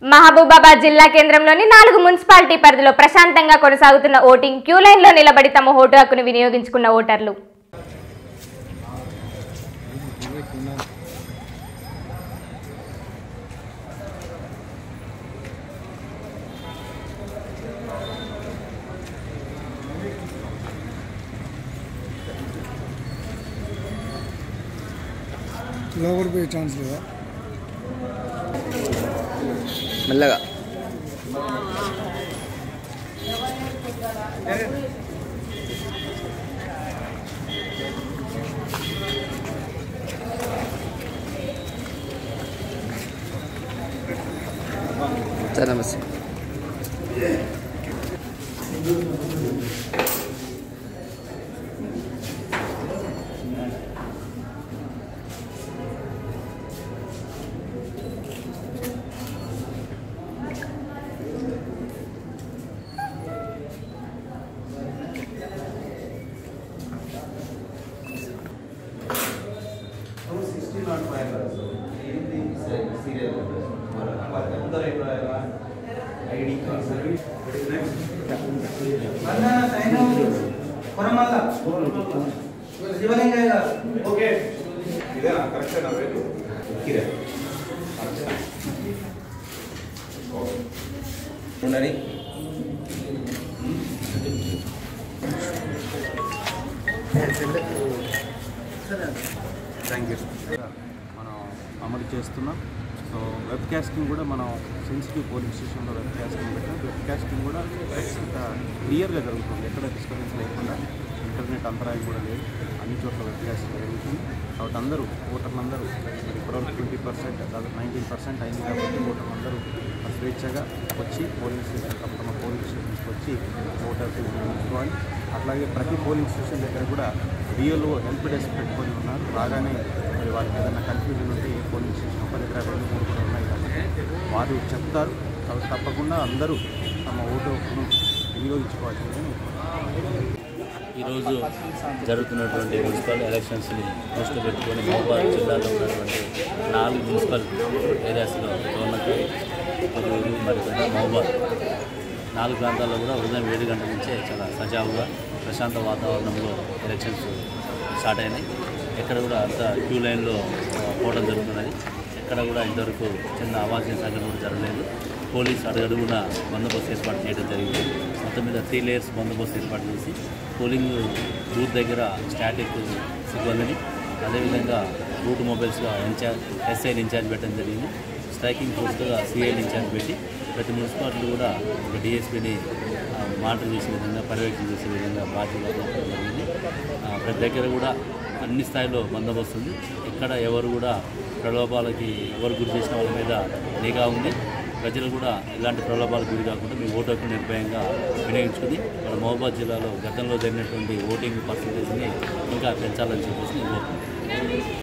మహబూబాబాద్ జిల్లా కేంద్రంలోని నాలుగు మున్సిపాలిటీ పరిధిలో ప్రశాంతంగా కొనసాగుతున్న ఓటింగ్ క్యూ లైన్లో నిలబడి తమ ఓటు హక్కును వినియోగించుకున్న ఓటర్లు లోపల పోయే ఛాన్స్ లేదా మెల్లగా సార్ నమస్తే శివలింగయ్య గారు ఓకే ఇదేనా కరెక్టేనా రేటు ఇదే ఉండండి థ్యాంక్ యూ మనం అమలు చేస్తున్నాం సో వెబ్ కాస్టింగ్ కూడా మనం సెన్సిటివ్ పోలీస్ స్టేషన్లో వెబ్ కాస్టింగ్ పెట్టాం వెబ్ కాస్టింగ్ కూడా క్లియర్గా జరుగుతుంది ఎక్కడ డిస్టర్బెన్స్ లేకుండా ఇంటర్నెట్ అంతరాయం కూడా లేదు అన్ని చోట్ల వెబ్ కాస్టింగ్ జరుగుతుంది కాబట్టి అందరూ ఓటర్లందరూ మరి ఇప్పటివరకు ట్వంటీ పర్సెంట్ దాదాపు నైన్టీన్ పర్సెంట్ అయింది కాబట్టి ఓటర్లందరూ స్వేచ్ఛగా వచ్చి పోలింగ్ స్టేషన్ తమ తమ పోలింగ్ స్టేషన్స్కి వచ్చి ఓటర్స్ వినియోగించుకోవాలి అట్లాగే ప్రతి పోలింగ్ స్టేషన్ దగ్గర కూడా డిఎల్ఓ హెల్ప్ డెస్క్ పెట్టుకొని ఉన్నారు రాగానే మరి వాళ్ళకి ఏదైనా కన్ఫ్యూజన్ ఉంటే ఈ పోలింగ్ స్టేషన్ ఒక దగ్గర రెండు మూడు కూడా ఉన్నాయి కాబట్టి వారు చెప్తారు కాబట్టి తప్పకుండా అందరూ తమ ఓటు హక్కును వినియోగించుకోవాల్సిందని ఈరోజు జరుగుతున్నటువంటి మున్సిపల్ ఎలక్షన్స్ని దృష్టి పెట్టుకొని మహబాద్ జిల్లాలో ఉన్నటువంటి నాలుగు మున్సిపల్ ఏరియాస్లో దోనకల్ పొదూరు మరియు మహబాద్ నాలుగు ప్రాంతాల్లో కూడా ఉదయం ఏడు గంటల నుంచే చాలా సజావుగా ప్రశాంత వాతావరణంలో ఎలక్షన్స్ స్టార్ట్ అయినాయి ఎక్కడ కూడా అంత క్యూ లైన్లో ఆ, పోవడం జరుగుతున్నది ఎక్కడ కూడా ఇంతవరకు చిన్న అవాంఛనీయ సంఘటన కూడా జరగలేదు పోలీస్ అడుగడుగున బందోబస్తు ఏర్పాటు చేయడం జరిగింది మొత్తం మీద త్రీ లేయర్స్ బందోబస్తు ఏర్పాటు చేసి పోలింగ్ బూత్ దగ్గర స్టాటిక్ సిబ్బందిని అదేవిధంగా రూట్ మొబైల్స్గా ఇన్ఛార్జ్ ఎస్ఐని ఇన్ఛార్జ్ పెట్టడం జరిగింది స్ట్రైకింగ్ ఫోర్స్గా సిఐని ఇన్ఛార్జ్ పెట్టి ప్రతి మున్సిపాలిటీ కూడా ఒక డిఎస్పీని మానిటర్ చేసే విధంగా పర్యవేక్షణ చేసే విధంగా బాధ్యత వహించడం జరిగింది ఆ, ప్రతి దగ్గర కూడా అన్ని స్థాయిలో బందోబస్తు ఉంది ఎక్కడ ఎవరు కూడా ప్రలోభాలకి ఎవరు గురి చేసిన వాళ్ళ మీద నిఘా ఉంది ప్రజలు కూడా ఇలాంటి ప్రలోభాలకు గురి కాకుండా మీ ఓటు హక్కు నిర్భయంగా వినియోగించుకుని మన మహబూబాద్ జిల్లాలో గతంలో జరిగినటువంటి ఓటింగ్ పర్సంటేజ్ని ఇంకా పెంచాలని చెప్పేసి నేను కోరుతున్నాను